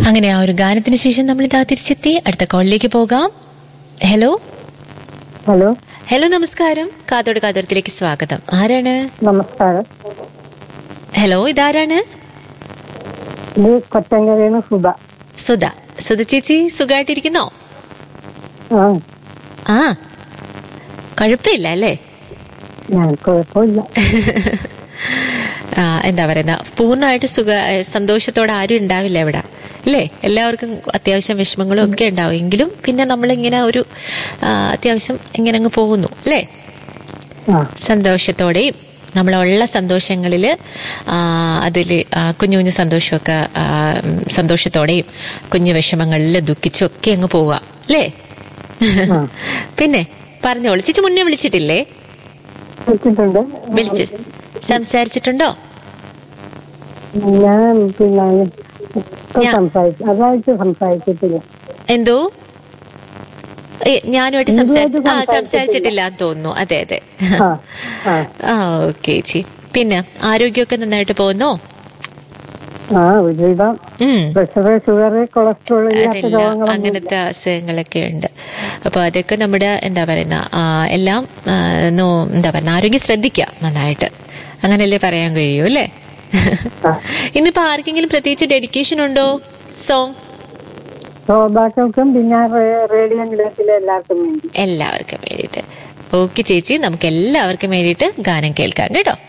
അങ്ങനെ ആ ഒരു ഗാനത്തിന് ശേഷം നമ്മൾ ഇതാ തിരിച്ചെത്തി അടുത്ത കോളിലേക്ക് പോകാം ഹലോ ഹലോ ഹലോ നമസ്കാരം കാതോട് കാതോരത്തിലേക്ക് സ്വാഗതം ആരാണ് നമസ്കാരം ഹലോ ഇതാരാണ് ഇത് കൊറ്റങ്കരയാണ് സുധ സുധ സുധ ചേച്ചി സുഖമായിട്ടിരിക്കുന്നോ ആ ആ കുഴപ്പമില്ല അല്ലേ ഞാൻ കുഴപ്പമില്ല ആ, എന്താ പറയുന്ന പൂർണ്ണമായിട്ട് സുഖ ഏ, സന്തോഷത്തോടെ ആരും ഉണ്ടാവില്ല ഇവിടെ അല്ലേ എല്ലാവർക്കും അത്യാവശ്യം വിഷമങ്ങളും ഒക്കെ ഉണ്ടാവും എങ്കിലും പിന്നെ നമ്മളിങ്ങനെ ഒരു ആ, അത്യാവശ്യം ഇങ്ങനെ അങ്ങ് പോകുന്നു അല്ലേ ആ സന്തോഷത്തോടെയും നമ്മളുള്ള സന്തോഷങ്ങളിൽ അതിൽ കുഞ്ഞു കുഞ്ഞു സന്തോഷമൊക്കെ ആ, ഉം, സന്തോഷത്തോടെയും കുഞ്ഞു വിഷമങ്ങളിൽ ദുഃഖിച്ചും ഒക്കെ അങ്ങ് പോവുക അല്ലേ ആ. പിന്നെ പറഞ്ഞോളൂ ചേച്ചി മുന്നേ വിളിച്ചിട്ടില്ലേ വിളിച്ചിട്ടുണ്ട് വിളിച്ച് സംസാരിച്ചിട്ടുണ്ടോ ഞാൻ പിന്നെ ഇപ്പൊ ഞാൻ- സംസാരിച്ചു അതായിട്ട് സംസാരിച്ചിട്ടില്ല എന്തോ ഏ, ഞാനുമായിട്ട് ഇതുമായിട്ട് സംസാരിച്ചു ആ സംസാരിച്ചിട്ടില്ല. സംസാരിച്ചിട്ടില്ല എന്ന് തോന്നുന്നു അതെ അതെ ആ ആ ആ ഓക്കെ ചേച്ചി പിന്നെ ആരോഗ്യമൊക്കെ നന്നായിട്ട് പോകുന്നോ ആ ഒരുവിധം ഉം പ്രഷർ ഷുഗർ കൊളസ്ട്രോൾ ഇല്ലാത്ത അതെല്ലാം രോഗങ്ങളൊന്നും അങ്ങനത്തെ അസുഖങ്ങളൊക്കെ ഉണ്ട് അപ്പോൾ അതൊക്കെ നമ്മുടെ എന്താ പറയുന്ന ആ, എല്ലാം ആ, നോ- എന്താ പറയുന്ന ആരോഗ്യം ശ്രദ്ധിക്കുക നന്നായിട്ട് അങ്ങനെയല്ലേ പറയാൻ കഴിയൂ അല്ലേ ആ. ഇന്നിപ്പോ ആർക്കെങ്കിലും പ്രത്യേകിച്ച് ഡെഡിക്കേഷൻ ഉണ്ടോ സോങ് ശ്രോതാക്കൾക്കും പിന്നെ റേ- റേഡിയോ നിലയത്തിലെ എല്ലാവർക്കും വേണ്ടി എല്ലാവർക്കും വേണ്ടിയിട്ട് ഓക്കെ ചേച്ചി നമുക്ക് എല്ലാവർക്കും വേണ്ടിയിട്ട് ഗാനം കേൾക്കാം കേട്ടോ